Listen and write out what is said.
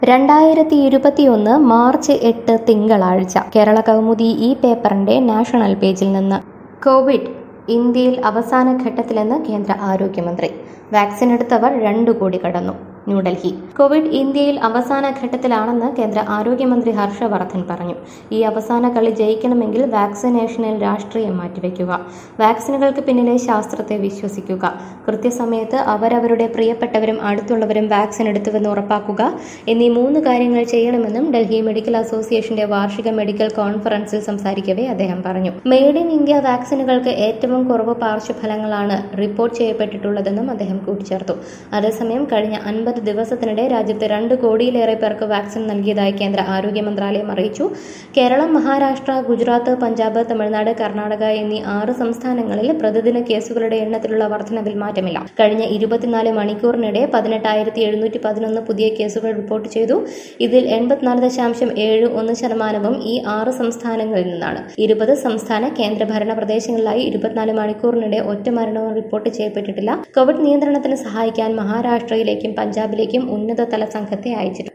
രണ്ടായിരത്തി ഇരുപത്തിയൊന്ന് മാർച്ച് എട്ട് തിങ്കളാഴ്ച കേരള കൗമുദി ഈ പേപ്പറിന്റെ നാഷണൽ പേജിൽ നിന്ന് കോവിഡ് ഇന്ത്യയിൽ അവസാന ഘട്ടത്തിലെന്ന് കേന്ദ്ര ആരോഗ്യമന്ത്രി വാക്സിൻ എടുത്തവർ രണ്ടു കോടി കടന്നു ന്യൂഡൽഹി കോവിഡ് ഇന്ത്യയിൽ അവസാന ഘട്ടത്തിലാണെന്ന് കേന്ദ്ര ആരോഗ്യമന്ത്രി ഹർഷവർദ്ധൻ പറഞ്ഞു ഈ അവസാന കളി ജയിക്കണമെങ്കിൽ വാക്സിനേഷനിൽ രാഷ്ട്രീയം മാറ്റിവെക്കുക വാക്സിനുകൾക്ക് പിന്നിലെ ശാസ്ത്രത്തെ വിശ്വസിക്കുക കൃത്യസമയത്ത് അവരവരുടെ പ്രിയപ്പെട്ടവരും അടുത്തുള്ളവരും വാക്സിൻ എടുത്തുവെന്ന് ഉറപ്പാക്കുക എന്നീ മൂന്ന് കാര്യങ്ങൾ ചെയ്യണമെന്നും ഡൽഹി മെഡിക്കൽ അസോസിയേഷന്റെ വാർഷിക മെഡിക്കൽ കോൺഫറൻസിൽ സംസാരിക്കവേ അദ്ദേഹം പറഞ്ഞു മെയ്ഡ് ഇൻ ഇന്ത്യ വാക്സിനുകൾക്ക് ഏറ്റവും കുറവ് പാർശ്വഫലങ്ങളാണ് റിപ്പോർട്ട് ചെയ്യപ്പെട്ടിട്ടുള്ളതെന്നും അദ്ദേഹം കൂട്ടിച്ചേർത്തു അതേസമയം കഴിഞ്ഞ അൻപത് ദിവസത്തിനിടെ രാജ്യത്ത് രണ്ട് കോടിയിലേറെ പേർക്ക് വാക്സിൻ നൽകിയതായി കേന്ദ്ര ആരോഗ്യ മന്ത്രാലയം അറിയിച്ചു കേരളം മഹാരാഷ്ട്ര ഗുജറാത്ത് പഞ്ചാബ് തമിഴ്നാട് കർണാടക എന്നീ ആറ് സംസ്ഥാനങ്ങളിൽ പ്രതിദിന കേസുകളുടെ എണ്ണത്തിലുള്ള വർധനവിൽ മാറ്റമില്ല കഴിഞ്ഞ ഇരുപത്തിനാല് മണിക്കൂറിനിടെ പതിനെട്ടായിരത്തി എഴുന്നൂറ്റി പതിനൊന്ന് പുതിയ കേസുകൾ റിപ്പോർട്ട് ചെയ്തു ഇതിൽ എൺപത്തിനാല് ദശാംശം ഏഴ് ഒന്ന് ശതമാനവും ഈ ആറ് സംസ്ഥാനങ്ങളിൽ നിന്നാണ് ഇരുപത് സംസ്ഥാന കേന്ദ്രഭരണ പ്രദേശങ്ങളിലായി ഇരുപത്തിനാല് മണിക്കൂറിനിടെ ഒറ്റ മരണവും റിപ്പോർട്ട് ചെയ്യപ്പെട്ടിട്ടില്ല കോവിഡ് നിയന്ത്രണത്തിന് സഹായിക്കാൻ മഹാരാഷ്ട്രയിലേക്കും പഞ്ചാബിലേക്കും ഉന്നതതല സംഘത്തെ അയച്ചിട്ടുണ്ട്